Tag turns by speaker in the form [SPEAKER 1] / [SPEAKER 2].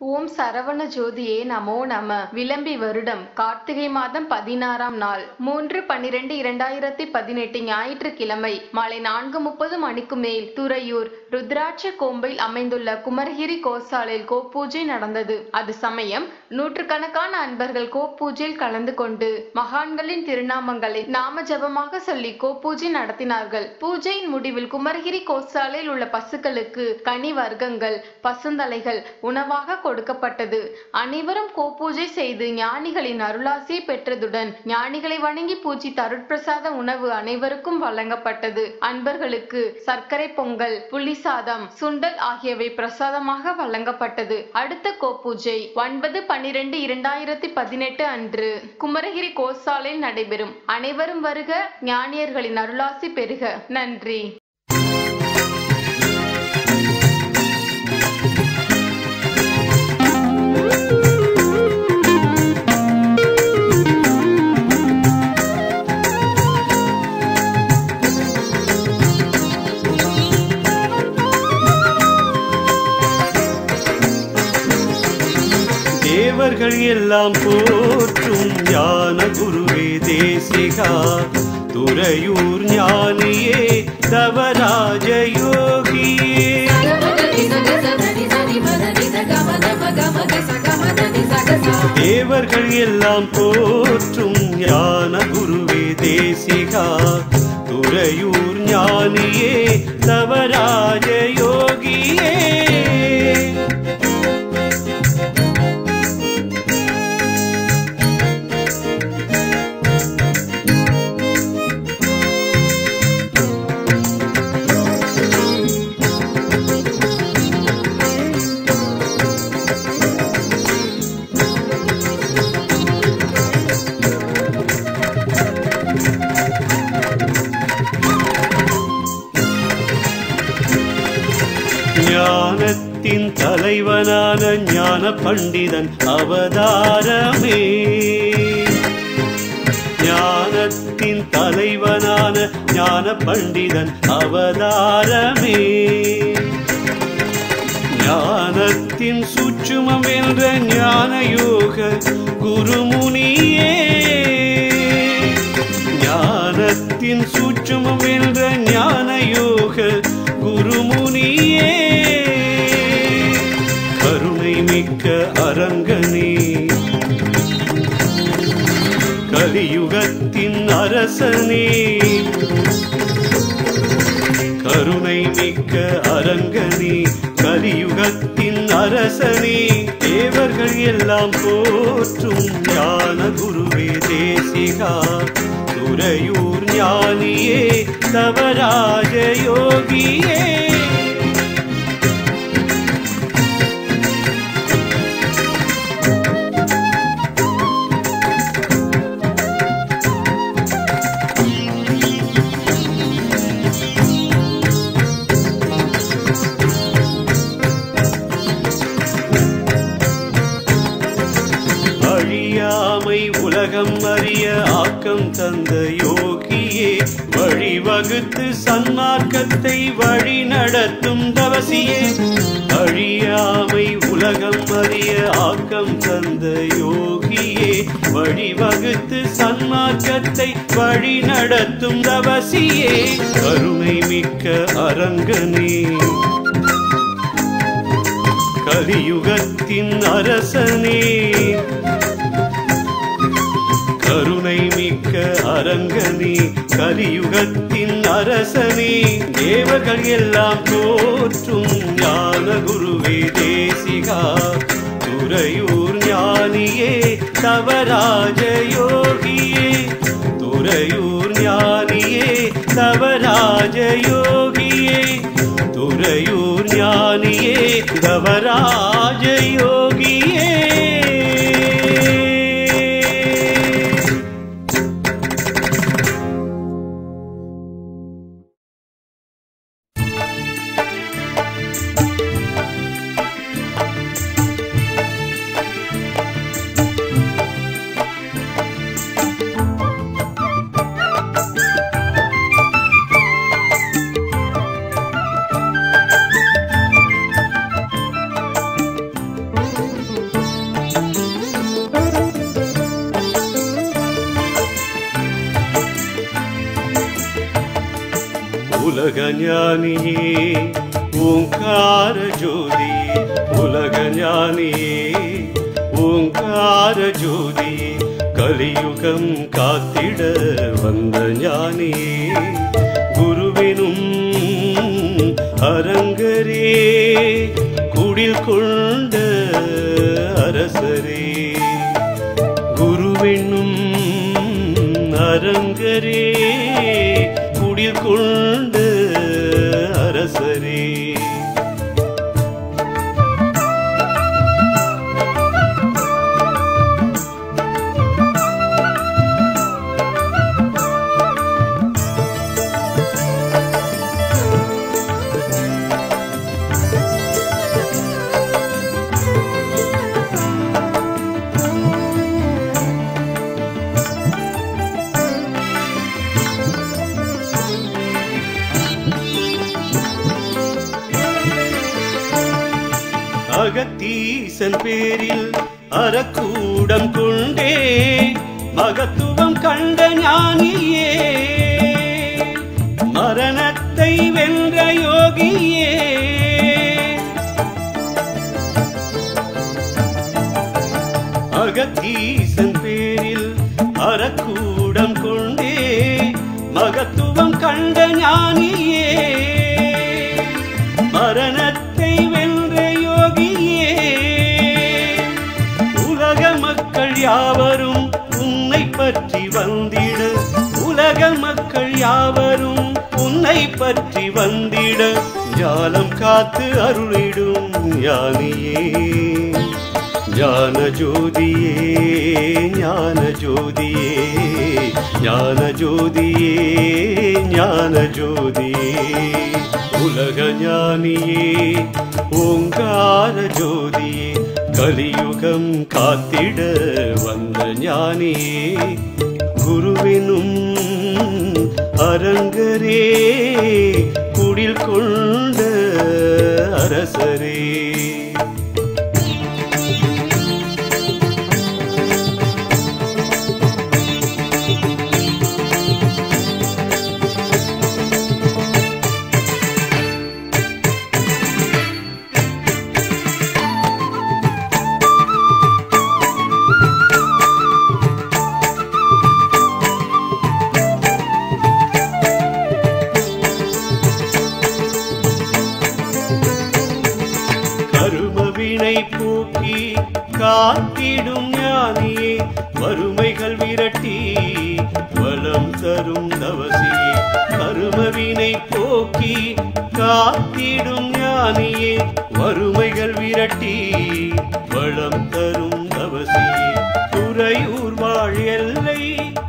[SPEAKER 1] ஓம் சரவண ஜோதியே நமோ நம விளம்பி வருடம் கார்த்திகை மாதம் பதினாறாம் நாள் மூன்று பன்னிரண்டு இரண்டாயிரத்தி பதினெட்டு ஞாயிற்றுக்கிழமை மாலை நான்கு முப்பது மணிக்கு மேல் துறையூர் ருத்ராட்ச கோம்பையில் அமைந்துள்ள குமரகிரி கோசாலையில் கோப்பூஜை நடந்தது அது சமயம் நூற்றுக்கணக்கான அன்பர்கள் கோப்பூஜையில் கலந்து கொண்டு மகான்களின் திருநாமங்களை நாம ஜபமாக சொல்லி கோப்பூஜை நடத்தினார்கள் பூஜையின் முடிவில் குமரகிரி கோசாலையில் உள்ள பசுக்களுக்கு கனி வர்க்கங்கள் பசுந்தலைகள் உணவாக கொடுக்கப்பட்டது அனைவரும் கோப்பூஜை செய்து ஞானிகளின் அருளாசியை பெற்றதுடன் ஞானிகளை வணங்கி பூஜித்த அருட்பிரசாத உணவு அனைவருக்கும் வழங்கப்பட்டது அன்பர்களுக்கு சர்க்கரை பொங்கல் புளி சாதம் சுண்டல் ஆகியவை பிரசாதமாக வழங்கப்பட்டது அடுத்த கோப்பூஜை ஒன்பது பன்னிரண்டு இரண்டாயிரத்தி பதினெட்டு அன்று குமரகிரி கோசாலையில் நடைபெறும் அனைவரும் வருக ஞானியர்களின் அருளாசி பெறுக நன்றி
[SPEAKER 2] தேவர்கள் எல்லாம் போற்றும் ஞான குருவே தேசிகா துறையூர் ஞானியே தவராஜ யோகியே தேவர்கள் எல்லாம் போற்றும் ஞான குருவே தேசிகா துறையூர் ஞானியே தவராஜ யோகியே ஞானத்தின் தலைவனான ஞான பண்டிதன் அவதாரமே ஞானத்தின் தலைவனான ஞான பண்டிதன் அவதாரமே ஞானத்தின் சுற்றுமம் என்ற ஞான யோக குருமுனியே ஞானத்தின் சூட்சுமம் என்ற ஞான யோக குருமுனியே கருணை மிக்க அரங்கனே கலியுகத்தின் அரசனே கருணை மிக்க அரங்கனே கலியுகத்தின் அரசனே தேவர்கள் எல்லாம் போற்றும் ஞான குருவே தேசிகா துறையூர் ஞானியே தவராஜ யோகியே அழியாமை உலகம் அறிய ஆக்கம் தந்த யோகியே வழிவகுத்து சன்மார்க்கத்தை வழி நடத்தும் தவசியே அழியாமை உலகம் அறிய ஆக்கம் தந்த யோகியே வழிவகுத்து சன்மார்க்கத்தை வழி நடத்தும் தவசியே கருணை மிக்க அரங்கனே கலியுகத்தின் அரசனே கருணை மிக்க அரங்கனே கலியுகத்தின் அரசனே தேவர்கள் எல்லாம் போற்றும் ஞான குருவே தேசிகா துறையூர் ஞானியே தவராஜ யோகியே துறையூர் ஞானியே தவராஜ யோகியே துறையூர் ஞானியே தவராஜ யோகியே உலக ஞானியே ஓங்கார ஜோதியே உலக ஞானியே ஓங்கார ஜோதியே கலியுகம் காத்திட வந்த ஞானியே குருவினும் அரங்கரே குடில் கொண்ட அரசரே குருவென்னும் அரங்கரே குடில் கொண்ட அரசரே அகத்தீசன் பேரில் அறக்கூடம் கொண்டே மகத்துவம் கண்ட ஞானியே மரணத்தை வென்ற யோகியே அகத்தீசன் பேரில் அறக்கூடம் கொண்டே மகத்துவம் கண்ட ஞானியே மரணத்தை வென்ற யோகியே உலக மக்கள் யாவரும் உன்னை பற்றி வந்திட உலக மக்கள் யாவரும் உன்னை பற்றி வந்திட ஞானம் காத்து அருளிடும் ஞானியே ஞான ஜோதியே ஞான ஜோதியே ஞான ஜோதியே ஞான ஜோதியே உலக ஞானியே ஓங்கார ஜோதியே கலியுகம் காத்திட வந்த ஞானியே குருவினும் அரங்கரே குடில் கொண்ட அரசரே கருமவினை போக்கி காத்திடும் ஞானியே வறுமைகள் விரட்டி வளம் தரும் தவசியே கருமவினை போக்கி காத்திடும் ஞானியே வறுமைகள் விரட்டி வளம் தரும் தவசியே துறையூர் வாழ் எல்லை